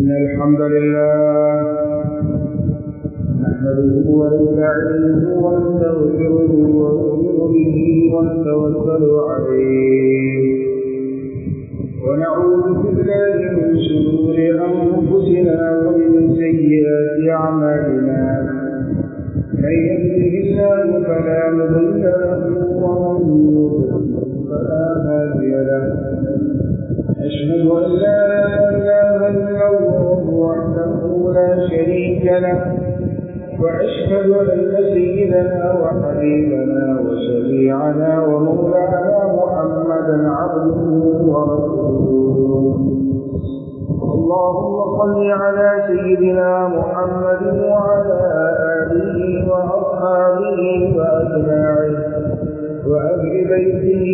إن الحمد لله نحمده ونستعينه ونستغفره ونؤمن به ونتوكل عليه ونعوذ بالله من شرور أنفسنا ومن سيئات أعمالنا من يهده الله فلا مضل له ومن يضلل فلا هادي له أشهد أن لا إله إلا الله وحده لا شريك له وأشهد أن سيدنا وحبيبنا وشفيعنا ومولانا محمدا عبده ورسوله اللهم صل على سيدنا محمد وعلى آله وأصحابه وأتباعه وأهل بيته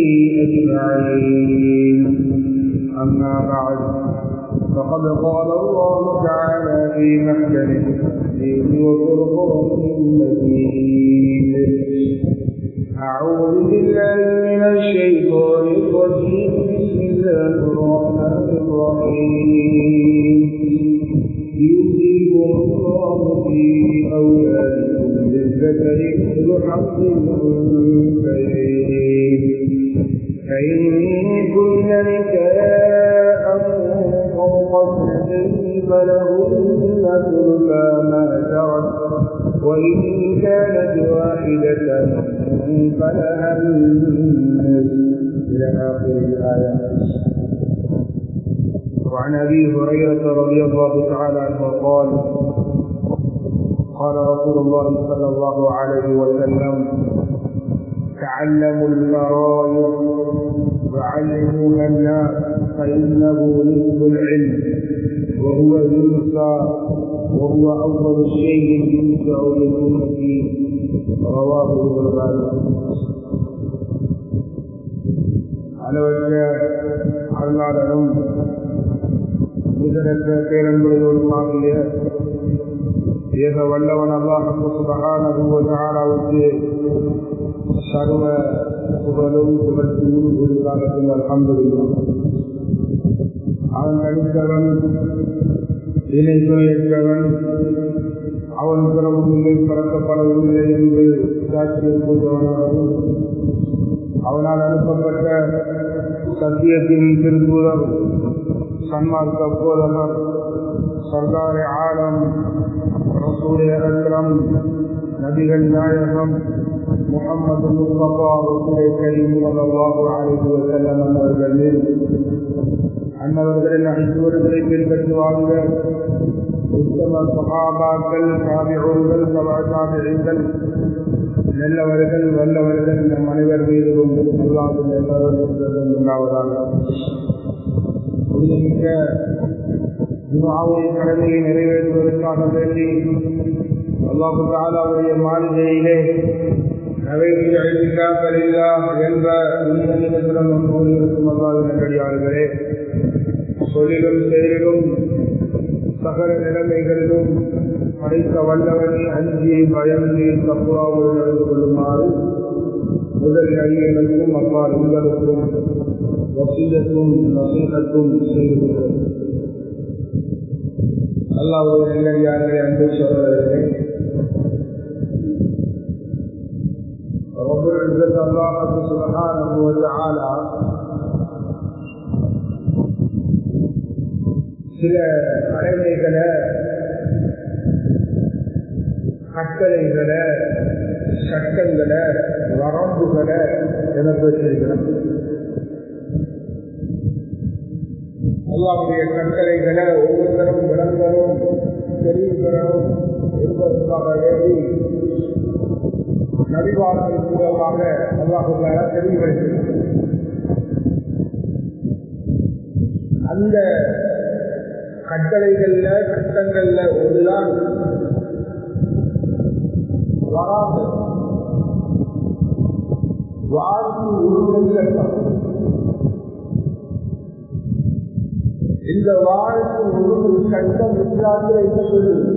أجمعين أما بعد فقد قال الله تعالى في محكمه التنزيل وفرقه المجيد أعوذ بالله من الشيطان الرجيم بسم الله الرحمن الرحيم يوصيكم الله في أولادكم للذكر مثل حظ الأنثيين فإن كن نساء فوق اثنتين فلهن ثلثا ما ترك وإن كانت واحدة فلها النصف إلى آخر الآية وعن أبي هريرة رضي الله تعالى عنه قال قال رسول الله صلى الله عليه وسلم تعلموا الفرائض وعلموها الناس فإنه نصف العلم وهو ينسى وهو أول شيء ينسى للأمة رواه ابن ماجه அளவற்ற அருளாளரும் இதனற்ற பேரன்புடையோருமாகிய ஏக வல்லவன் அல்லாஹு சுபகானவுக்கு சர்வ புகழும் புகழ்ச்சியும் ஒரு காலத்தில் அல்ஹம்துலில்லாஹ் அவன் அளித்தவன் இணை துணையற்றவன் அவன் பிறவுமில்லை பறக்கப்படவில்லை என்று சாட்சியம் கூறுவனாகவும் அவனால் அனுப்பப்பட்ட சத்தியத்தின் திருத்தூதர் சன்மார்க்க போதகர் சர்தார் ஆலம் ரசூலே அக்ரம் நபிகள் நாயகம் முகமது முஸ்தபா ரசூலை கரீம் சல்லாஹு அலைஹி வஸல்லம் அவர்கள் மீது அன்னவர்களின் அனைத்துவர்களை பின்பற்றி வாழ்ந்த உத்தம சகாபாக்கள் சாபிகள் சபா சாபிகள் நல்லவர்கள் வல்லவர்கள் நம் அனைவர் மீதும் அல்லாது நல்லவர்கள் உண்டாவதாக புனிதமிக்க துவாவுடைய கடமையை நிறைவேற்றுவதற்காக வேண்டி அல்லாஹு தாலாவுடைய மாளிகையிலே நவைகள் அழிவில்லாக்கலில்லா என்ற உன்னதத்திடம் கூறியிருக்கும் அல்லாவின் நல்லடியார்களே சொல்லிலும் செயலிலும் சகல நிலைமைகளிலும் படைத்த வல்லவனை அஞ்சி பயந்து தப்புவாவோடு நடந்து கொள்ளுமாறு முதல் அடிகளுக்கும் அப்பால் உங்களுக்கும் வசீலத்தும் நசீகத்தும் செய்து கொள்வது அல்லாவுடைய நல்லடியார்களை அன்பு சொல்வதற்கு رب العزة الله سبحانه وتعالى சில கடமைகளை கட்டளைகளை சட்டங்களை வரம்புகளை எனக்கு வச்சிருக்கிறோம் அல்லாவுடைய கட்டளைகளை ஒவ்வொருத்தரும் விளங்கணும் தெரிவிக்கணும் என்பதற்காக வேண்டி நபிவாரத்தின் மூலமாக அல்லாஹுல்லார தெளிவுபடுத்தினார் அந்த கட்டளைகள்ல சட்டங்கள்ல ஒன்றுதான் வராது வாழ்க்கை உரிமை சட்டம் இந்த வாழ்க்கை உரிமை சட்டம் இஸ்லாத்தில் என்ன சொல்லுது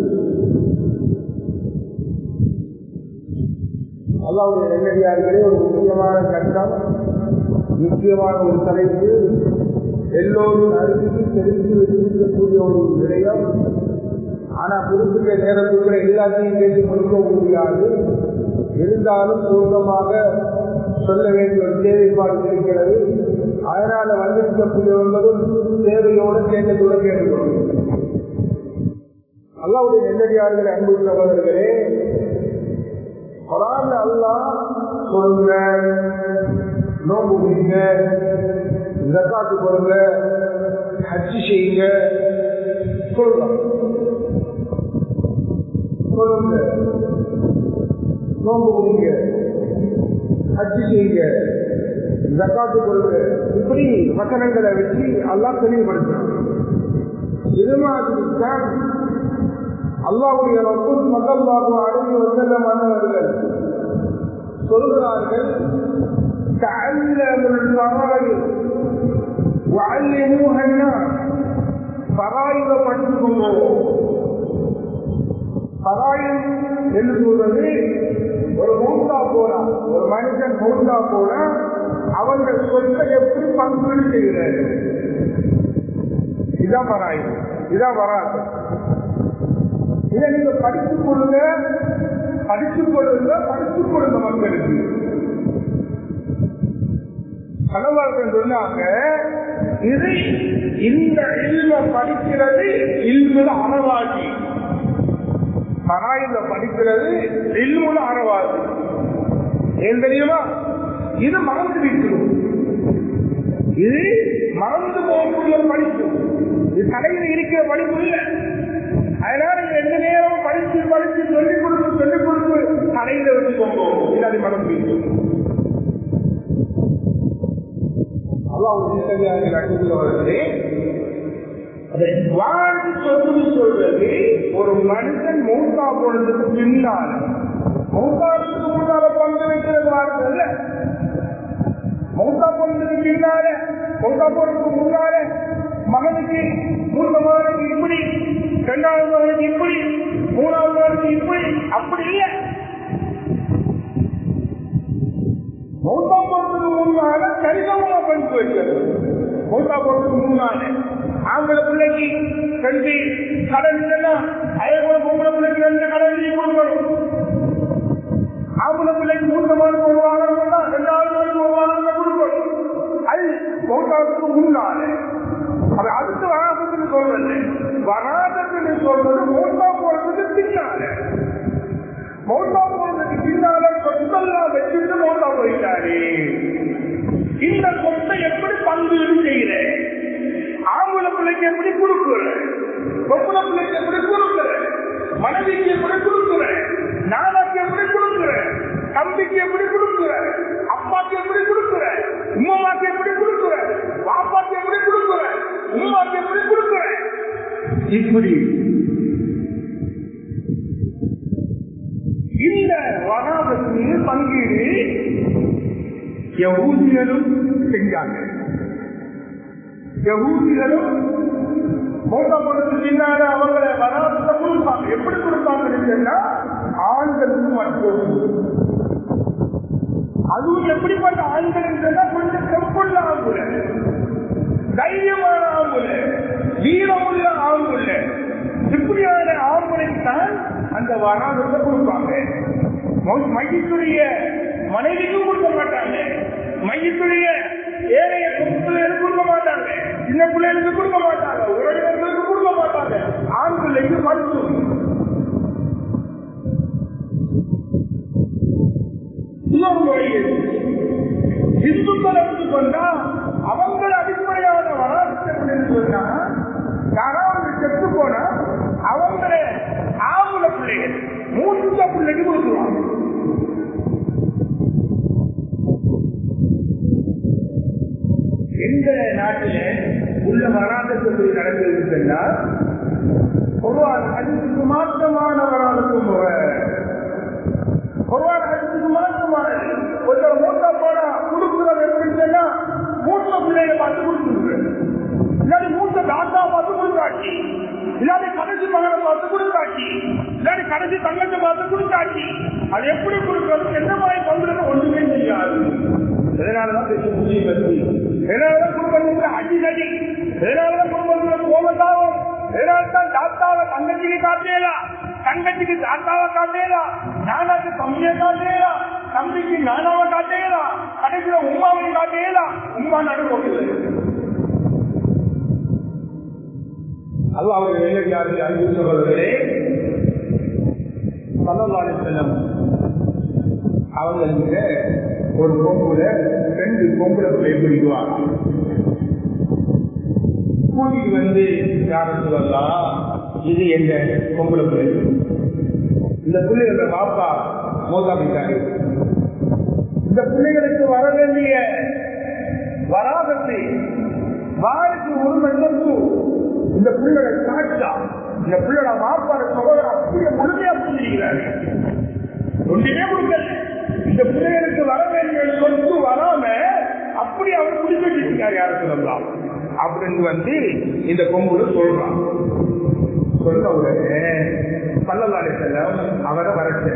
அல்லாவுடைய நெல்லடியார்களே ஒரு முக்கியமான சட்டம் முக்கியமான ஒரு தலைப்பு எல்லோரும் அறிவித்து தெரிந்து வைத்திருக்கக்கூடிய ஒரு விடயம் ஆனா குறிப்பிட்ட நேரத்துக்குள்ள எல்லாத்தையும் பேசி முடிக்க முடியாது இருந்தாலும் சுருக்கமாக சொல்ல வேண்டிய ஒரு தேவைப்பாடு இருக்கிறது அதனால வந்திருக்கக்கூடியவர்களும் தேவையோடு கேட்டதோடு கேட்டுக்கொள்ளும் அல்லாவுடைய நெல்லடியார்கள் அன்பு சகோதரர்களே குரான் அல்லா சொல்லுங்க நோம்பு முடிங்க ஜக்காத்து கொடுங்க ஹஜ்ஜி செய்யுங்க சொல்லுங்க சொல்லுங்க நோம்பு முடிங்க ஹஜ்ஜி செய்யுங்க ஜக்காத்து கொடுங்க இப்படி வசனங்களை வச்சு அல்லாஹ் தெளிவுபடுத்துறான் இது மாதிரி தான் அல்லாவுடைய ரசூல் மதல்லாஹு அலைஹி வஸல்லம் அன்னவர்கள் சொல்கிறார்கள் تعلموا الفرائض وعلموها الناس பராயுத படிச்சுக்கோங்க பராயம் என்று சொல்றது ஒரு மௌத்தா போனா ஒரு மனிதன் மௌத்தா போனா அவங்க சொத்தை எப்படி பங்கீடு செய்கிறாரு இதான் பராயம் இதான் வராது இதை நீங்க படித்துக் கொள்ளுங்க படித்துக் கொள்ளுங்க படித்துக் கொள்ளுங்க மக்களுக்கு கணவர்கள் சொன்னாங்க இது இந்த இல்ம படிக்கிறது இல்முல அறவாதி பராயில படிக்கிறது இல்முல அறவாதி ஏன் தெரியுமா இது மறந்து விட்டுரும் இது மறந்து போகக்கூடிய படிப்பு இது தலையில இருக்கிற படிப்பு இல்லை அதனால எந்த நேரம் படிச்சு படிச்சு சொல்லிக் கொடுத்து சொல்லிக் கொடுத்து தலையில வச்சுக்கோங்க இல்லாத மனம் வீசும் சொல்றது ஒரு மனுஷன் மௌத்தா போனதுக்கு பின்னால் மௌத்தாவுக்கு முன்னால பங்கு வைக்கிறது வார்த்தை இல்ல மௌத்தா போனதுக்கு பின்னால மௌத்தா போனதுக்கு முன்னால மகனுக்கு மூத்த மகனுக்கு இப்படி இரண்டாவது மகனுக்கு இப்படி மூணாவது மகனுக்கு இப்படி அப்படி இல்லை மௌத்தா போறதுக்கு முன்னால சரிசமமா பங்கு வைக்கிறது மௌத்தா போறதுக்கு முன்னால ஆம்பளை பிள்ளைக்கு ரெண்டு கடன் இல்லைன்னா அதே போல பொம்பளை பிள்ளைக்கு ரெண்டு கடன் எழுதி கொடுக்கணும் ஆம்பளை பிள்ளைக்கு மூத்த மகனுக்கு ஒரு வாகனம் ரெண்டாவது மகனுக்கு ஒரு வாகனம் கொடுக்கணும் அது மௌத்தாவுக்கு முன்னால அது அடுத்த வராதத்துன்னு சொல்றது வராதத்துன்னு சொல்றது மௌத்தா போறதுக்கு பின்னால மௌத்தா போறதுக்கு பின்னால சொத்தெல்லாம் வச்சுட்டு மௌத்தா போயிட்டாரு இந்த சொத்தை எப்படி பங்கீடு செய்யற ஆம்பளை பிள்ளைக்கு எப்படி கொடுக்குற பொம்பளை பிள்ளைக்கு எப்படி கொடுக்குற மனைவிக்கு எப்படி கொடுக்குற நானாக்கு எப்படி கொடுக்குற தம்பிக்கு எப்படி கொடுக்குற அப்பாக்கு எப்படி கொடுக்குற உமாக்கு எப்படி கொடுக்குற பாப்பாக்கு எப்படி கொடுக்குற உமாக்கு எப்படி கொடுக்குற இப்படி இந்த வராதத்துக்கு பங்கீடு யகூதிகளும் செஞ்சாங்க யகூதிகளும் மோசப்படுத்து பின்னால அவங்களை வராதத்தை கொடுப்பாங்க எப்படி கொடுப்பாங்கன்னு சொன்னா ஆண்களுக்கு மட்டும் அதுவும் எப்படிப்பட்ட ஆண்கள் சொன்னா கொஞ்சம் செப்புள்ள ஆம்புல தைரியமான ஆம்புல வீரமுள்ள ஆம்புல இப்படியான ஆம்புலை தான் அந்த வராதத்தை கொடுப்பாங்க மையத்துடைய மனைவிக்கும் கொடுக்க மாட்டாங்க மையத்துடைய ஏழைய பிள்ளைகளுக்கு கொடுக்க மாட்டாங்க சின்ன பிள்ளைகளுக்கு கொடுக்க மாட்டாங்க உறவினர்களுக்கு கொடுக்க மாட்டாங்க ஆண் பிள்ளைக்கு மருத்துவம் இன்னொரு முறையில் இந்துக்கள் எடுத்துக்கொண்டா அவங்கள் அடிப்படையான வராசத்தை சொன்னா யாராவது செத்து போனா அவங்கள ஆம்புல பிள்ளைகள் மூத்த பிள்ளைக்கு கொடுத்துருவாங்க எந்த நாட்டில உள்ள வராதத்தை நடந்திருக்குன்னா பொதுவாக அதுக்கு மாற்றமான வராதத்தும் பொதுவாக அதுக்கு மாற்றமானது ஒருத்தர் மூத்த போனா கொடுக்குறது எப்படின்னு சொன்னா மூத்த பிள்ளைகளை பார்த்து கொடுத்துருக்குறேன் இல்லாட்டி மூத்த தாத்தா பார்த்து கொடுத்தாச்சு இல்லாட்டி கடைசி மகனை பார்த்து கொடுத்தாச்சு இல்லாட்டி கடைசி தங்கத்தை பார்த்து கொடுத்தாச்சு அது எப்படி கொடுக்கறது எந்த மாதிரி பங்குறது ஒன்றுமே தெரியாது இதனாலதான் பேச முடியும் இதனாலதான் குடும்பத்துக்கு அடிதடி இதனாலதான் குடும்பத்துல கோபத்தாவும் இதனால்தான் தாத்தாவை தங்கச்சிக்கு காட்டேலாம் தங்கச்சிக்கு தாத்தாவை காட்டேலாம் நானாக்கு தம்பியை காட்டேலாம் தம்பிக்கு நானாவை காட்டேலாம் கடைசியில உமாவை காட்டேலாம் உமா நடுவோம் அல்ல அவர்கள் வேலைக்காரர்கள் அறிவு சொல்வர்களே பல்லவாடி செல்லம் அவங்களுக்கு ஒரு கொம்புல ரெண்டு கொம்புல பிள்ளை பிடிக்குவாங்க கூட்டிட்டு வந்து யாரும் சொல்லலாம் இது எங்க கொம்புல பிள்ளை இந்த பிள்ளைகளோட பாப்பா மோதாமிட்டாரு இந்த பிள்ளைகளுக்கு வர வேண்டிய வராதத்தை வாருக்கு ஒரு சொத்து இந்த பிள்ளையோட சாட்சா இந்த பிள்ளையோட மாப்பாட சகோதரர் அப்படியே முழுமையா புரிஞ்சிருக்கிறாரு ஒன்றுமே கொடுக்கல இந்த பிள்ளைகளுக்கு வர வேண்டிய சொத்து வராம அப்படி அவர் குடிச்சிட்டு இருக்காரு யாருக்கு சொல்லலாம் அப்படின்னு வந்து இந்த கொம்புல சொல்றான் சொன்ன உடனே பல்லவாடி செல்லம் அவரை வரச்ச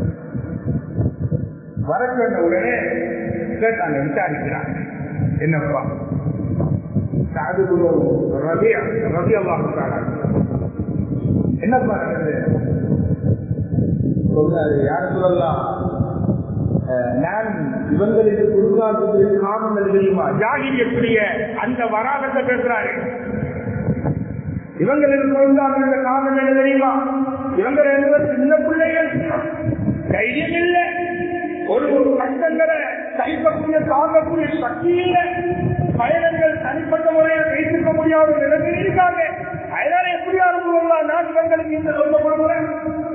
வரச்ச உடனே கேட்டாங்க விசாரிக்கிறாங்க என்னப்பா சாதுகுரு ரவி ரவி அல்லாஹ் என்னப்பா நடந்தது சொல்றாரு யார் சொல்லலாம் நான் இவங்களுக்கு கொடுக்காதது காரணம் தெரியுமா ஜாகிரியக்கூடிய அந்த வராகத்தை பேசுறாரு இவங்களுக்கு கொடுக்காத காரணம் என்ன தெரியுமா இவங்க ரெண்டு பேரும் சின்ன பிள்ளைகள் தைரியம் இல்லை ஒரு ஒரு கஷ்டங்களை கைப்பக்கூடிய தாங்கக்கூடிய சக்தி இல்லை பயணங்கள் தனிப்பட்ட முறையில் வைத்திருக்க முடியாத நிலைமையில் இருக்காங்க அதனால எப்படி அனுப்புவா நான் இவங்களுக்கு இந்த சொல்ல கொடுக்குறேன்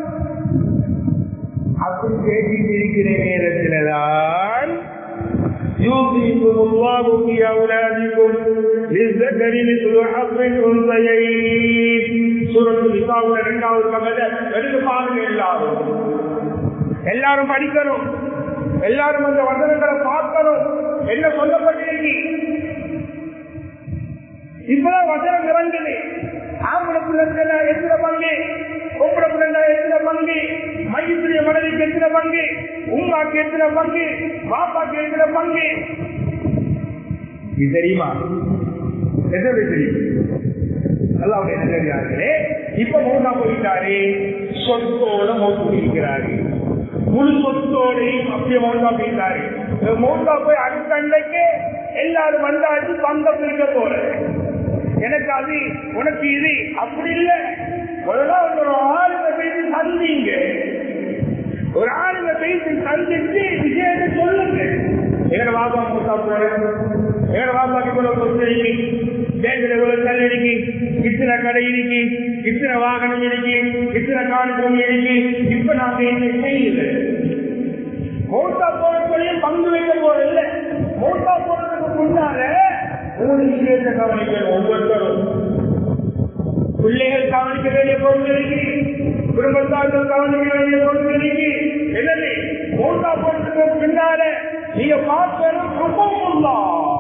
அப்படி பேசிட்டு இருக்கிற நேரத்தில்தான் يوصيكم الله في أولادكم للذكر مثل حظ الأنثيين سورة النساء இரண்டாவது பக்கத்தை எடுத்து பாருங்க எல்லாரும் எல்லாரும் படிக்கணும் எல்லாரும் அந்த வசனங்களை பார்க்கணும் என்ன சொல்லப்பட்டிருக்கு இப்பதான் வசனம் இறங்குது ஆம்பளை பிள்ளைங்க எத்தனை பங்கு பொம்பளை பிள்ளைங்க எத்தனை பங்கு மையத்துடைய மனைவிக்கு எத்தனை பங்கு உமாக்கு எத்தனை பங்கு பாப்பாக்கு எத்தனை பங்கு இது தெரியுமா எது தெரியும் அல்லாவுடைய நல்லே இப்ப மௌனா போயிட்டாரு சொத்தோட மௌத்து இருக்கிறாரு முழு சொத்தோடையும் அப்படியே மௌனா போயிட்டாரு மௌனா போய் அடுத்த அன்னைக்கு எல்லாரும் வந்தாச்சு பங்கம் பிரிக்க போறேன் எனக்கு அது உனக்கு இது அப்படி இல்லை முதல்ல ஒரு ஆளுங்க பேசி சந்திங்க ஒரு ஆளுங்க பேசி சந்திச்சு விஷயத்தை சொல்லுங்க எங்கட பாபா மூத்தா போறேன் எங்கட பாப்பாக்கு இவ்வளவு சொத்து இருக்கு பேங்க்ல இவ்வளவு தள்ளி இருக்கு இத்தனை கடை இருக்கு இத்தனை வாகனம் இருக்கு இத்தனை காடு பூமி இருக்கு இப்ப நாங்க என்ன செய்யல மூத்தா போறதுலையும் பங்கு வைக்க போறதில்ல மூத்தா போறதுக்கு முன்னால மூணு விஷயத்தை கவனிக்கணும் ஒவ்வொருத்தரும் பிள்ளைகள் கவனிக்க வேண்டிய பொருட்கள் இருக்கு குடும்பத்தார்கள் கவனிக்க வேண்டிய பொருட்கள் இருக்கு என்னது மூட்டா பொருட்களுக்கு பின்னால நீங்க பார்க்கணும் குப்பமுல்லா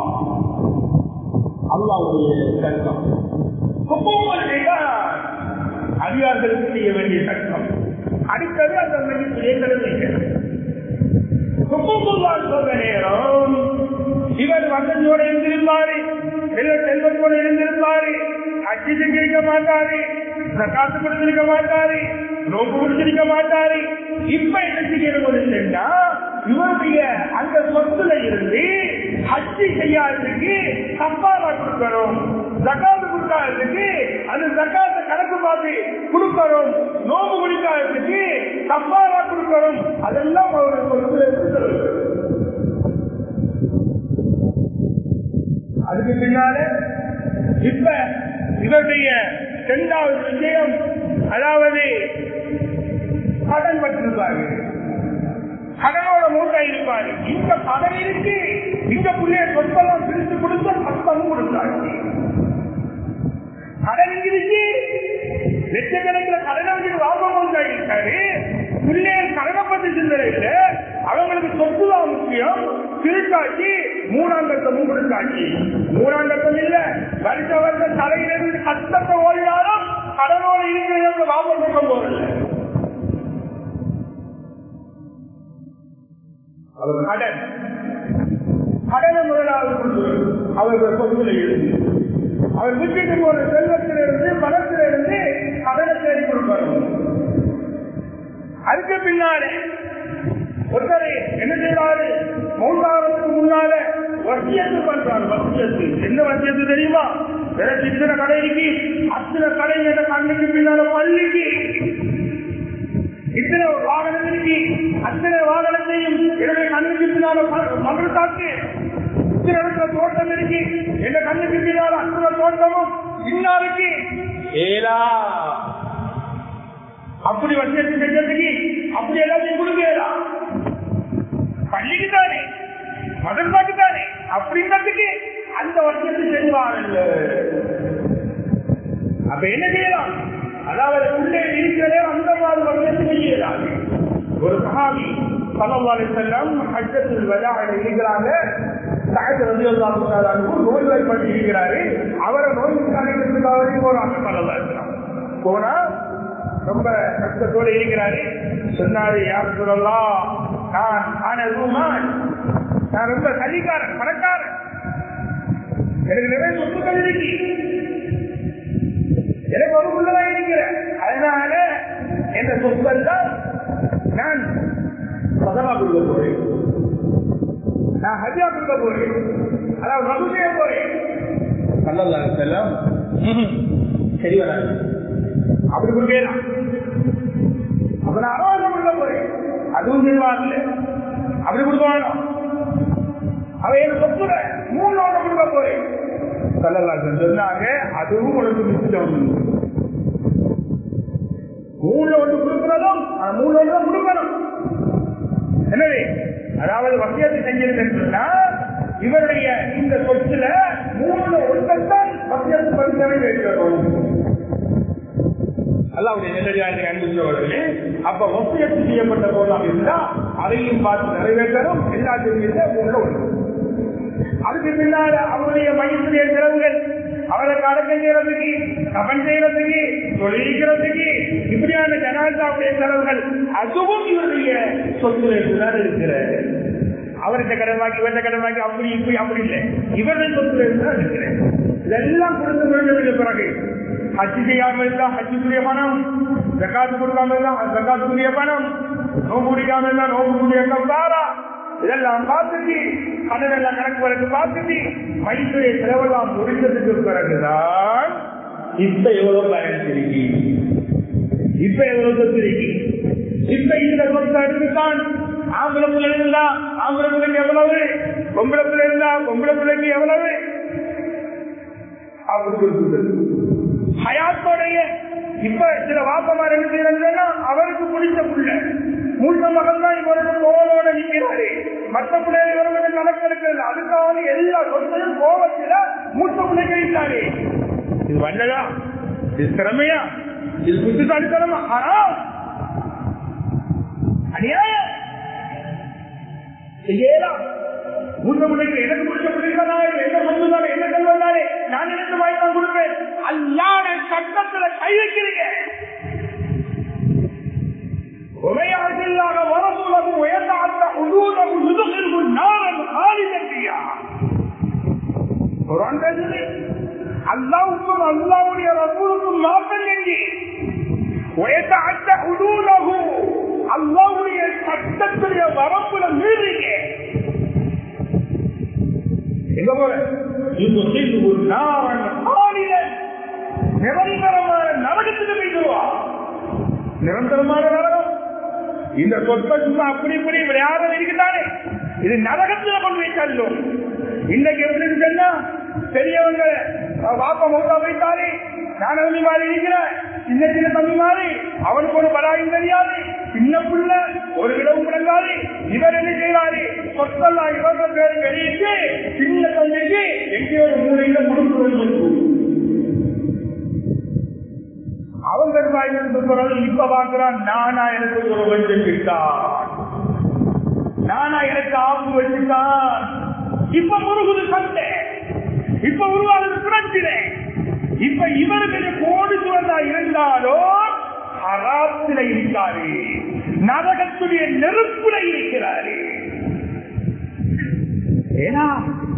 அல்லாவுடைய சட்டம் குப்பமுல்லா அதிகாரிகளுக்கு செய்ய வேண்டிய சட்டம் அடுத்தது அந்த மதிப்பு வைக்கணும் குப்பமுல்லா சொல்ற நேரம் இவர் வசதியோடு இருந்திருப்பாரு செல்வத்தோடு இருந்திருப்பாரு அச்சு செஞ்சிருக்க மாட்டாரு காசு கொடுத்திருக்க மாட்டாரு நோக்கு கொடுத்திருக்க மாட்டாரு இப்ப என்ன செய்யணும் சென்றா இவருடைய அந்த சொத்துல இருந்து ஹஜ்ஜி செய்யாததுக்கு தப்பாரா கொடுக்கணும் ஜக்காத்து கொடுக்காததுக்கு அந்த ஜக்காத்த கணக்கு பார்த்து கொடுக்கணும் நோம்பு குடிக்காததுக்கு தப்பாரா கொடுக்கணும் அதெல்லாம் அவருடைய சொத்துல இருந்து அதுக்கு பின்னால இப்ப இவருடைய இரண்டாவது விஷயம் அதாவது கடன் பட்டிருப்பாரு கடனோட மூட்டை இருப்பாரு இந்த கடன் இருக்கு இந்த புள்ளைய சொத்தெல்லாம் பிரித்து கொடுத்த சத்தமும் கொடுத்தாரு கடன் இருக்கு லட்சக்கணக்கில் கடனை வச்சு லாபம் இருக்காரு பிள்ளைகள் கடனை பத்தி சிந்தனை இல்ல அவங்களுக்கு சொத்து தான் முக்கியம் திருட்டாச்சு மூணாம் கட்டமும் கொடுத்தாச்சு மூணாம் கட்டம் இல்ல வருஷ வருஷம் தலையிலிருந்து கஷ்டத்தை ஓடினாலும் கடனோடு இருக்கிறது லாபம் கொடுக்க போறதில்லை அவர் கடன் கடனை முதலாவது கொண்டு அவர்கள் சொத்துல இருந்து அவர் விட்டுட்டு போன செல்வத்திலிருந்து பணத்திலிருந்து கடனை தேடி கொடுப்பார்கள் அதுக்கு பின்னாலே ஒருத்தரை என்ன செய்யறாரு மௌண்டாவதுக்கு முன்னால வசியத்து பண்றாரு வசியத்து என்ன வசியத்து தெரியுமா எனக்கு இத்தனை கடை இருக்கு அத்தனை கடை என்ற கண்ணுக்கு பின்னால பள்ளிக்கு இத்தனை வாகனம் இருக்கு அத்தனை வாகனத்தையும் என்னுடைய கண்ணுக்கு பின்னால மகள் தாக்கு இத்தனை இடத்துல தோட்டம் இருக்கு என்ற கண்ணுக்கு பின்னால அத்தனை தோட்டமும் இன்னாருக்கு ஏலா அப்படி வசியத்து செஞ்சதுக்கு அப்படி எல்லாத்தையும் கொடுக்கலாம் பள்ளிக்கு தானே மதர்சாக்கு தானே அப்படின்றதுக்கு அந்த வசியத்தை செய்வார்கள் அப்ப என்ன செய்யலாம் அதாவது உள்ளே இருக்கிறதே அந்த மாதிரி வசியத்தை செய்யலாம் ஒரு சகாபி சல்லல்லாஹு செல்லம் ஹஜ்ஜத்தில் வஜாக இருக்கிறாங்க நோய்வாய்ப்பட்டு இருக்கிறாரு அவரை நோய் காரணத்துக்காக போறாங்க சல்லல்லாஹு அலைஹி போனா ரொம்ப கஷ்டத்தோடு இருக்கிறாரு சொன்னாரு யார் சொல்லலாம் நான் நான் நான் ரொம்ப சதிகாரன் பணக்காரன் எனக்கு நிறைய சொத்துக்கள் இருக்கு எனக்கு ஒரு உள்ளதான் இருக்கிறேன் அதனால என்ற சொத்துக்கள் தான் நான் சதமா கொடுக்க போறேன் நான் ஹஜா கொடுக்க போறேன் அதாவது ரகு செய்ய போறேன் அல்லல்லா செல்லம் சரி வராது அப்படி கொடுக்கலாம் அப்ப நான் அறவாசம் கொடுக்க போறேன் அதுவும் செய்வாங்க அப்படி கொடுக்க அவ எனக்கு சொத்துல மூணு நோட்டை கொடுக்க போறேன் சொல்லலாம் சொன்னாங்க அதுவும் உனக்கு மிச்சம் மூணு ஒன்று கொடுக்கிறதும் மூணு ஒன்று தான் கொடுக்கணும் எனவே அதாவது வசியத்தை செஞ்சிருந்தா இவருடைய இந்த சொத்துல மூணு ஒன்றைத்தான் வசியத்து பரிசனை வைக்கணும் அல்லாவுடைய நெல்லடியாக அன்புள்ளவர்களே அப்ப வசியத்து செய்யப்பட்ட போலாம் இருந்தா அதையும் பார்த்து நிறைவேற்றணும் எல்லாத்தையும் மூணு ஒன்று அதுக்கு பின்னால அவருடைய மையத்துடைய செலவுகள் அவருக்கு அடக்கம் செய்யறதுக்கு கபன் செய்யறதுக்கு தொழிலிக்கிறதுக்கு இப்படியான ஜனாதாவுடைய செலவுகள் அதுவும் இவருடைய சொத்துல இருந்துதான் இருக்கிறது அவர்கிட்ட கடன் வாங்கி இவர்கிட்ட கடன் வாங்கி அப்படி இப்படி அப்படி இல்லை இவருடைய சொத்துல இருந்துதான் இருக்கிறேன் இதெல்லாம் கொடுத்து முடிஞ்சதுக்கு பிறகு ஹஜ்ஜி செய்யாம இருந்தா ஹஜ்ஜுக்குரிய பணம் ஜக்காத்து கொடுக்காம இருந்தா ஜக்காத்துக்குரிய பணம் நோம்பு குடிக்காம இருந்தா நோம்புக்குரிய கம்பாரா இதெல்லாம் பார்த்துட்டு கடன் எல்லாம் கணக்கு வழக்கு பார்த்துட்டு மைத்துடைய செலவெல்லாம் முடிந்ததுக்கு பிறகுதான் இப்ப எவ்வளவு பயன் இருக்கு இப்ப எவ்வளவு சொத்து இருக்கு இப்ப இந்த சொத்தை எடுத்துத்தான் ஆம்பளை பிள்ளை இருந்தா ஆம்பளை பிள்ளைக்கு எவ்வளவு பொம்பளை பிள்ளை இருந்தா பொம்பளை பிள்ளைக்கு எவ்வளவு ஹயாத்தோடைய இப்ப சில வாப்பமார் என்ன செய்யறாங்கன்னா அவருக்கு பிடிச்ச புள்ள மூத்த மகன் தான் இவரோட கோவலோட நிற்கிறாரு மற்ற பிள்ளைகள் இவரோட கணக்கெடுக்கிறது அதுக்காக எல்லா சொத்தையும் கோபத்தில மூத்த பிள்ளை கிடைத்தாரு இது வல்லதா இது திறமையா இது புத்திசாலித்தனமா ஆனா அநியாயம் செய்யலாம் மூத்த பிள்ளைக்கு எனக்கு பிடிச்ச பிள்ளைகளாலே என்ன சொந்ததாலே என்ன செல்வதாலே நான் எனக்கு வாங்கி தான் கொடுப்பேன் அல்லாத சட்டத்துல கை வைக்கிறீங்க وميعز الله ورسوله ويتعدى حدوده يدخله نارا خالدا فيها குரான் பேசுது அல்லாவுக்கும் அல்லாவுடைய ரசூலுக்கும் மாற்றம் செஞ்சு ويتعدى حدوده அல்லாவுடைய சட்டத்துடைய வரப்புல மீறீங்க எங்க போற يدخله نارا خالدا நிரந்தரமான நரகத்துக்கு போயிடுவா நிரந்தரமான நரகம் இந்த சொத்தை சும்மா அப்படி இப்படி விளையாட இருக்குதானே இது நரகத்துல கொண்டு போய் செல்லும் இன்னைக்கு எப்படி சொன்னா பெரியவங்க வாப்ப மௌத்தா போயிட்டாரு நான் தம்பி மாதிரி இருக்கிறேன் சின்ன சின்ன தம்பி மாதிரி அவனுக்கு ஒரு பராயும் தெரியாது சின்ன புள்ள ஒரு இடமும் விளங்காது இவர் என்ன செய்யறாரு சொத்தெல்லாம் இவர்கள் பேரு வெளியிட்டு சின்ன தம்பிக்கு எங்கேயோ ஒரு மூலையில முடுக்கு அவன் பெருமாயிருந்து சொல்றது இப்ப பார்க்கிறான் நானா எனக்கு ஒரு வச்சுட்டான் நானா எனக்கு ஆப்பு வச்சுட்டான் இப்ப முருகுது சண்டை இப்ப உருவாகுது பிரச்சனை இப்ப இவர்கள் கோடிச்சுவதா இருந்தாலோ அராத்தில இருக்காரு நரகத்துடைய நெருப்புல இருக்கிறாரு ஏன்னா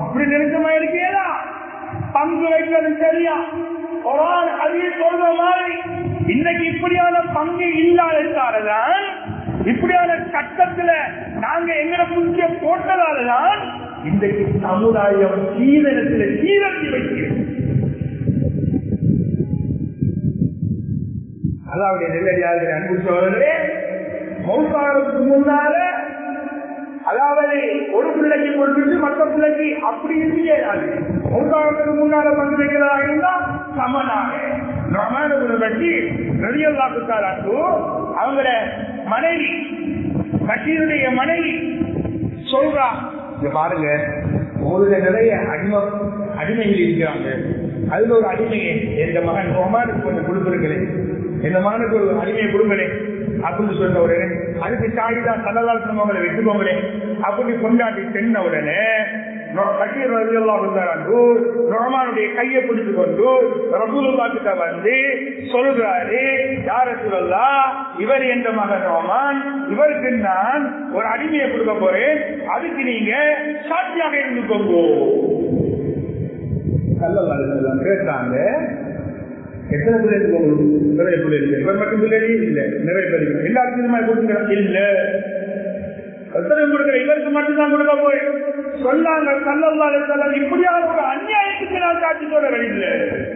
அப்படி நெருக்கமா இருக்கேதா பங்கு வைக்கிறது சரியா குரான் அதிக சொல்ற மாதிரி இன்னைக்கு இப்படியான பங்கு இல்லாததாலதான் இப்படியான சட்டத்துல நாங்க எங்கட புத்திய போட்டதாலதான் இன்றைக்கு சமுதாயம் சீரத்தில் சீரழிஞ்சு வைக்கிறது அதாவது நெல்லடியார்கள் அன்பு சோழர்களே மௌசாரத்துக்கு முன்னால அதாவது ஒரு பிள்ளைக்கு கொடுத்துட்டு மற்ற பிள்ளைக்கு அப்படி இருக்கையாது மௌசாரத்துக்கு முன்னால பங்கு வைக்கிறதா இருந்தா சமனாக ரமானபுர பற்றி ரவியல்லாக்குத்தாராக்கு அவங்கள மனைவி பஷீருடைய மனைவி சொல்றா இங்க பாருங்க ஒரு நிறைய அடிமை அடிமைகள் இருக்கிறாங்க அதுல ஒரு அடிமையை எந்த மகன் ரொமானுக்கு கொஞ்சம் கொடுத்துருக்கிறேன் எந்த மகனுக்கு ஒரு அடிமையை கொடுங்களேன் அப்படின்னு சொன்ன உடனே அதுக்கு சாடிதான் சல்லலால் அவங்களை வெட்டுக்கோங்களே அப்படி கொண்டாடி சென்ன உடனே ரொமானுடைய கையை பிடிச்சு கொண்டு ரசூலுல்லா கிட்ட வந்து சொல்றாரு யார சொல்லலா இவர் என்ற மகன் ரோமான் இவருக்கு நான் ஒரு அடிமையை கொடுக்க போறேன் அதுக்கு நீங்க சாட்சியாக இருந்துக்கோங்க கேட்டாங்க எத்தனை பிள்ளைகள் நிறைய பிள்ளைகள் இவர் மட்டும் பிள்ளைகளே இல்ல நிறைய பேர் எல்லாருக்கும் கொடுக்குற இல்ல எத்தனை கொடுக்கிற இவருக்கு மட்டும்தான் கொடுக்க போய் சொன்னாங்க கல்லல்லாத இப்படியான ஒரு அநியாயத்துக்கு நான் காட்சி சொல்ல இல்லை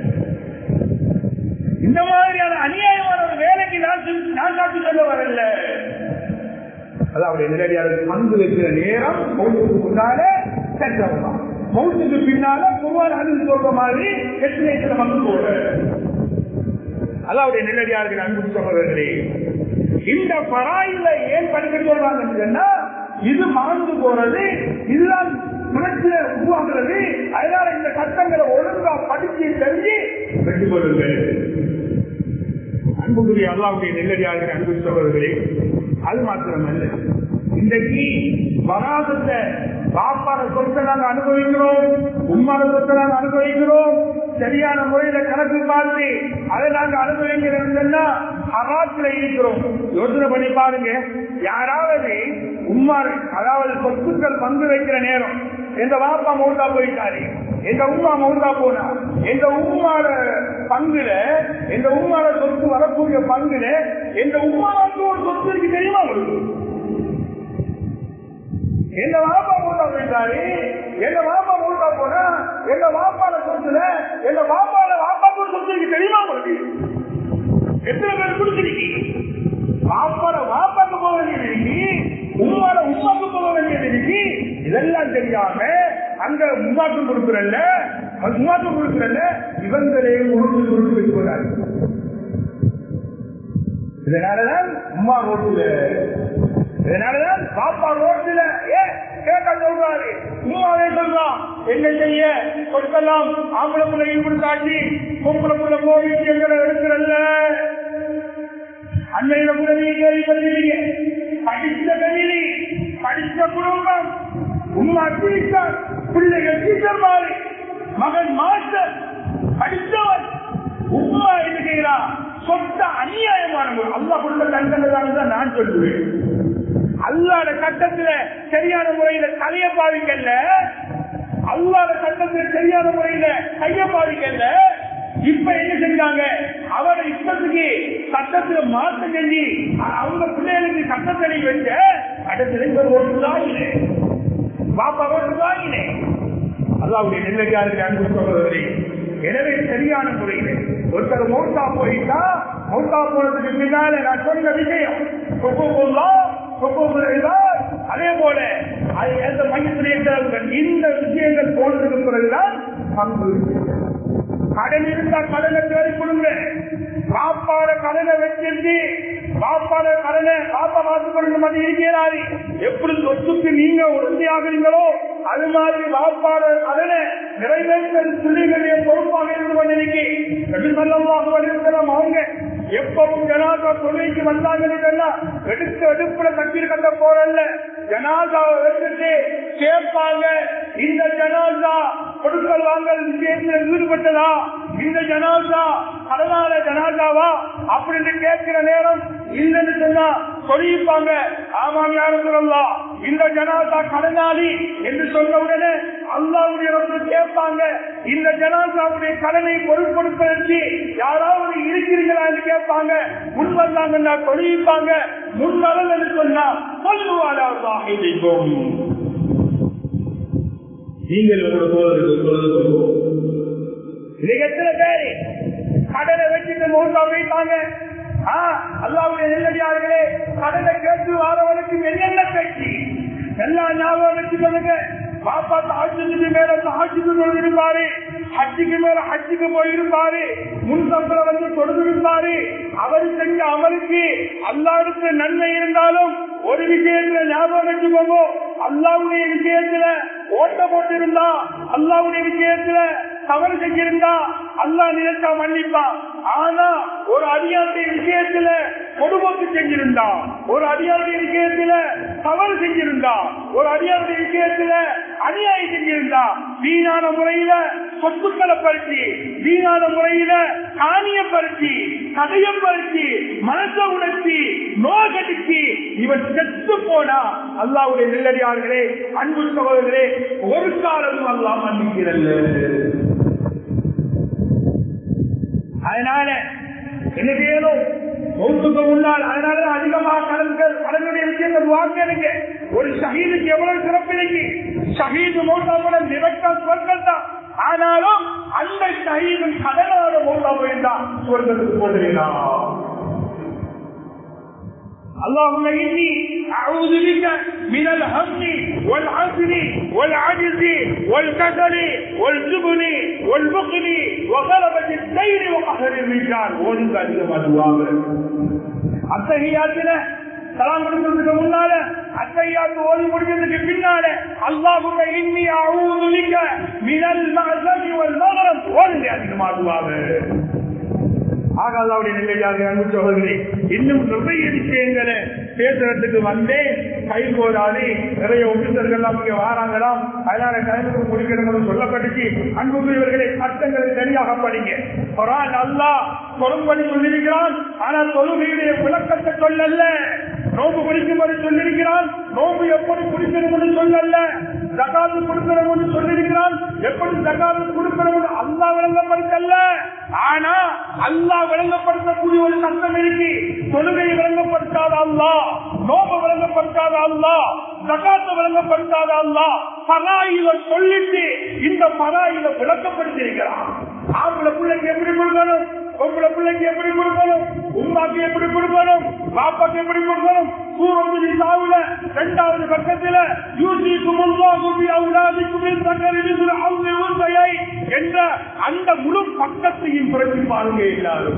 இந்த மாதிரியான அநியாயமான ஒரு வேலைக்கு நான் நான் காட்சி சொல்ல வரல அதாவது நேரடியாக பங்கு வைக்கிற நேரம் மௌத்துக்கு முன்னால சென்றவங்க மௌத்துக்கு பின்னால குருவான் அணிந்து சொல்ற மாதிரி எத்தனை பங்கு போற அதாவது நிலடியார்கள் அன்பு சகோதரர்களே இந்த பராயில ஏன் படிக்க சொல்றாங்கன்னு சொன்னா இது மறந்து போறது இதுதான் புரட்சியை உருவாக்குறது அதனால இந்த சட்டங்களை ஒழுங்கா படிச்சு தெரிஞ்சு வெற்றி கொள்ளுங்கள் அன்புக்குரிய அல்லாவுடைய நெல்லடியார்கள் அன்பு சகோதரர்களே அது மாத்திரமல்ல இன்றைக்கு வராதத்தை பாப்பார சொத்தை நாங்கள் அனுபவிக்கிறோம் உம்மார சொத்தை நாங்கள் அனுபவிக்கிறோம் சரியான முறையில கணக்கு பார்த்து அதை நாங்க அனுபவிக்கிறோம்னா ஹராத்துல இருக்கிறோம் யோசனை பண்ணி பாருங்க யாராவது உம்மாறு அதாவது சொத்துக்கள் பங்கு வைக்கிற நேரம் எந்த வாப்பா மௌத்தா போயிட்டாரு எந்த உமா மௌத்தா போனா எந்த உம்மாட பங்குல எந்த உம்மாட சொத்து வரக்கூடிய பங்குல எந்த உம்மாவுக்கு ஒரு சொத்து இருக்கு தெரியுமா உங்களுக்கு எங்க வாப்பா மூட்டா போயிட்டாரு எங்க வாப்பா மூட்டா போனா எங்க வாப்பால சொத்துல எங்க வாப்பால வாப்பாக்கு ஒரு சொத்து இருக்கு தெரியுமா உங்களுக்கு எத்தனை பேர் குடிச்சிருக்கீங்க வாப்பால வாப்பாக்கு போக வேண்டியது இருக்கு உம்மால உமாக்கு போக வேண்டியது இருக்கு இதெல்லாம் தெரியாம அங்க உமாக்கு கொடுக்குறல்ல உமாக்கு கொடுக்குறல்ல இவங்களே உருட்டு உருட்டு வைக்கிறாரு இதனாலதான் உமா ரோட்டுல இதனாலதான் பாப்பா ரோட்டில ஏ கேட்க சொல்றாரு சும்மாவே சொல்றான் என்ன செய்ய கொடுக்கலாம் ஆம்பளை பிள்ளை இப்படி காட்டி பொம்பளை பிள்ளை போய் எங்களை எடுக்கிறல்ல அன்னையில கூட நீங்க கேள்விப்படுறீங்க படித்த கணினி படித்த குடும்பம் உமா டீச்சர் பிள்ளைகள் டீச்சர் மாறி மகன் மாஸ்டர் படித்தவன் உமா என்ன செய்யறான் சொத்த அநியாயமானவர் அல்லா கொடுத்த தண்டனை தான் நான் சொல்லுவேன் அல்லாத சட்டத்துல சரியான முறையில தலைய பாவிக்கல்ல அல்லாத சட்டத்துல சரியான முறையில கைய பாவிக்கல்ல இப்ப என்ன செஞ்சாங்க அவரை இஷ்டத்துக்கு சட்டத்துல மாற்றம் செஞ்சு அவங்க பிள்ளைகளுக்கு சட்டத்தடை வச்ச அடுத்த ஓட்டுதான் இல்லை பாப்பா ஓட்டுதான் இல்லை அல்லாவுடைய நெல்லடியாருக்கு அன்பு சொல்றவரே எனவே சரியான முறையில ஒருத்தர் மௌத்தா போயிட்டா மௌத்தா போனதுக்கு பின்னால நான் சொன்ன விஷயம் அதே போல அது எந்த மையத்திலே இந்த விஷயங்கள் போனதுக்கு பிறகுதான் பங்கு கடன் இருந்தா கடனை தேடி கொடுங்க பாப்பாட கடனை வச்சிருந்து பாப்பாட கடனை பாப்பா பார்த்து கொண்டு மட்டும் இருக்கிறாரு எப்படி சொத்துக்கு நீங்க உறுதியாகிறீங்களோ அது மாதிரி பாப்பாட கடனை நிறைவேற்ற பிள்ளைகளுடைய பொறுப்பாக இருந்து கொண்டிருக்கேன் அவங்க எப்பவும் ஜனாதா தொழிலுக்கு வந்தாங்கன்னா எடுத்த எடுப்புல தண்ணீர் கட்ட போறல்ல ஜனாதாவை வச்சுட்டு கேட்பாங்க இந்த ஜனாதா கொடுக்கல் வாங்கல் விஷயத்தில் ஈடுபட்டதா இந்த ஜனாதா கடனால ஜனா ஜனாதாவா அப்படின்னு கேட்கிற நேரம் இல்லைன்னு சொன்னா சொல்லியிருப்பாங்க ஆமாம் யாரும் சொல்லலாம் இந்த ஜனாதா கடனாளி என்று சொன்ன உடனே அல்லாவுடைய ரப்பு கேட்பாங்க இந்த ஜனாதாவுடைய கடனை பொருட்படுத்துவதற்கு யாராவது இருக்கிறீங்களா என்று கேட்பாங்க முன் வந்தாங்கன்னா தொழிப்பாங்க முன் வரல் என்று சொன்னா சொல்லுவாராக இருக்கும் நீங்கள் உங்களோட தோழருக்கு சொல்லுவது சொல்லுவோம் இன்னைக்கு எத்தனை பேரு கடனை வச்சுட்டு மூன்றா போயிட்டாங்க அல்லாவுடைய நெல்லடியார்களே கடனை கேட்டு வாரவனுக்கு என்னென்ன பேச்சு எல்லா ஞாபகம் வச்சுக்கொள்ளுங்க பாப்பா தாட்சிக்கு மேல தாட்சிக்கு கொண்டிருப்பாரு ஹஜ்ஜுக்கு மேல ஹஜ்ஜுக்கு போயிருப்பாரு முன் சம்பளம் வந்து கொடுத்திருப்பாரு அவர் செஞ்ச அமலுக்கு அல்லாருக்கு நன்மை இருந்தாலும் ஒரு விஷயத்துல ஞாபகம் வச்சுக்கோங்க அல்லாவுடைய விஷயத்துல ஓட்ட போட்டிருந்தா அல்லாவுடைய விஷயத்துல தவறு செஞ்சிருந்தா அல்லா நினைச்சா மன்னிப்பான் ஆனா ஒரு அடியாருடைய விஷயத்துல கொடுமோக்கு செஞ்சிருந்தா ஒரு அடியாருடைய விஷயத்துல தவறு செஞ்சிருந்தா ஒரு அடியாருடைய விஷயத்துல அநியாயம் செஞ்சிருந்தா வீணான முறையில சொத்துக்களை பறிச்சு வீணான முறையில காணிய பறிச்சு கதையம் பறிச்சு மனச உணர்ச்சி நோகடிச்சு இவன் செத்து போனா அல்லாவுடைய நெல்லடியார்களே அன்பு சகோதரர்களே ஒரு காலம் அல்லா மன்னிக்கிறது அதனால என்ன செய்யணும் மௌத்துக்கு முன்னால் அதனால அதிகமாக கடன்கள் கடனுடைய விஷயங்கள் வாங்க ஒரு ஷஹீதுக்கு எவ்வளவு சிறப்பு இன்னைக்கு ஷஹீது மௌத்தாப்படம் நிறக்கா சொற்கள் தான் ஆனாலும் அந்த ஷஹீதும் கடனோட மௌத்தா போயிருந்தான் சொர்க்கத்துக்கு போகிறீங்களா اللهم إني أعوذ بك من الهم والعسر والعجز والكسل والجبن والبخل وغلبة الدين وقهر الرجال وذلك அதிகமா துவாங்க அத்தகையாத்துல சலாம் கொடுக்கிறதுக்கு முன்னால அத்தையாத்து ஓதி முடிஞ்சதுக்கு பின்னால அல்லாஹுடைய இன்னி அவுதுலிக்க மினல் மகசமி வல் மகரம் ஓதி அதிகமா துவாங்க ஆக அல்லாவுடைய நிலையாக அன்பு சகோதரி இன்னும் நிறைய விஷயங்களை பேசுறதுக்கு வந்தேன் கை போராடி நிறைய ஒபிசர்கள் இங்க வாராங்களாம் அதனால டைமுக்கு முடிக்கணும்னு சொல்லப்பட்டுச்சு அன்புக்குரியவர்களை சட்டங்களை சரியாக படிங்க குரான் அல்லா தொழும்படி சொல்லியிருக்கிறான் ஆனால் தொழுகையுடைய விளக்கத்தை சொல்லல நோம்பு குடிக்கும்படி சொல்லியிருக்கிறான் நோம்பு எப்படி குடிக்கணும்னு சொல்லல ஜகாத்து கொடுக்கணும்னு சொல்லியிருக்கிறான் எப்படி ஜகாத்து கொடுக்கணும்னு அல்லா விளங்கப்படுத்தல ஆனா அல்லா விளங்கப்படுத்தக்கூடிய ஒரு சட்டம் இருக்கு தொழுகையை விளங்கப்படுத்தாத அல்லா நோம்பு விளங்கப்படுத்தாத அல்லா ஜகாத்தை விளங்கப்படுத்தாத அல்லா பராயில சொல்லிட்டு இந்த பராயில விளக்கப்படுத்திருக்கிறான் ஆம்பளை பிள்ளைக்கு எப்படி கொடுக்கணும் பொம்பளை பிள்ளைக்கு எப்படி கொடுக்கணும் உமாக்கு எப்படி கொடுக்கணும் பாப்பாக்கு எப்படி கொடுக்கணும் சூரத்து சாவுல இரண்டாவது பக்கத்துல யூசிக்கும் என்ற அந்த முழு பக்கத்தையும் பிறகு பாருங்க எல்லாரும்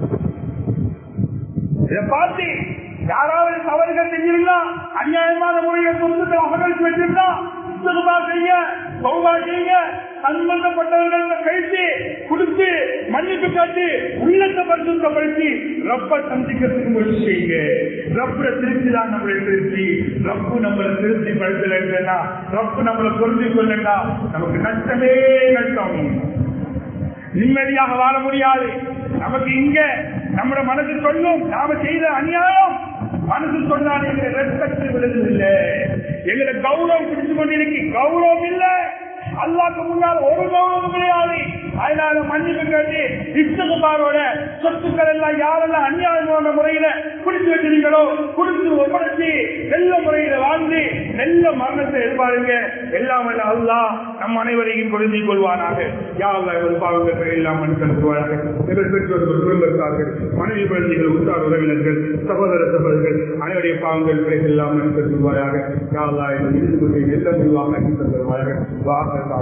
இதை பார்த்து யாராவது தவறுகள் செஞ்சிருந்தா அநியாயமான முறையை சொந்தத்தை அபகரித்து வச்சிருந்தா சுத்தமா செய்ய சௌபா செய்ய சம்பந்தப்பட்டவர்கள் கழித்து கொடுத்து மன்னிப்பு காட்டி உள்ளத்தை பரிசுத்தப்படுத்தி ரப்ப சந்திக்கிறதுக்கு முயற்சி செய்யுங்க ரப்ப திருப்தி தான் நம்மளை திருப்தி ரப்பு நம்மளை திருப்தி படுத்தலைன்னா ரப்பு நம்மளை பொருந்தி கொள்ளா நமக்கு நஷ்டமே நஷ்டம் நிம்மதியாக வாழ முடியாது நமக்கு இங்க நம்ம மனசு சொல்லும் நாம செய்த அநியாயம் மனசு சொன்னால் எங்களை ரெஸ்பெக்ட் விழுந்ததில்லை எங்களை கௌரவம் பிடிச்சு கொண்டிருக்கு கௌரவம் இல்ல அல்லாக்கு முன்னால் ஒரு கௌரவம் கிடையாது அதனால மன்னிப்பு கேட்டு இஷ்டகுமாரோட சொத்துக்கள் எல்லாம் யாரெல்லாம் அநியாயமான முறையில குடிச்சு வச்சிருக்கீங்களோ குடிச்சு ஒப்படைச்சு நல்ல முறையில வாழ்ந்து நல்ல மரணத்தை எதிர்பாருங்க எல்லாம் அல்ல அல்லா நம் அனைவரையும் பொருந்திக் கொள்வானாக யாரெல்லாம் ஒரு பாவங்கள் எல்லாம் மனுஷனுக்குவார்கள் இவர் பெற்றோர்கள் குடும்பத்தார்கள் மனைவி குழந்தைகள் உற்றார் உறவினர்கள் சகோதர சகோதரர்கள் அனைவருடைய பாவங்கள் பிழைகள் எல்லாம் மனுஷன் கொள்வாயாக யாரெல்லாம் இருந்து கொண்டு எல்லா முடிவாக தருவாயாக வாக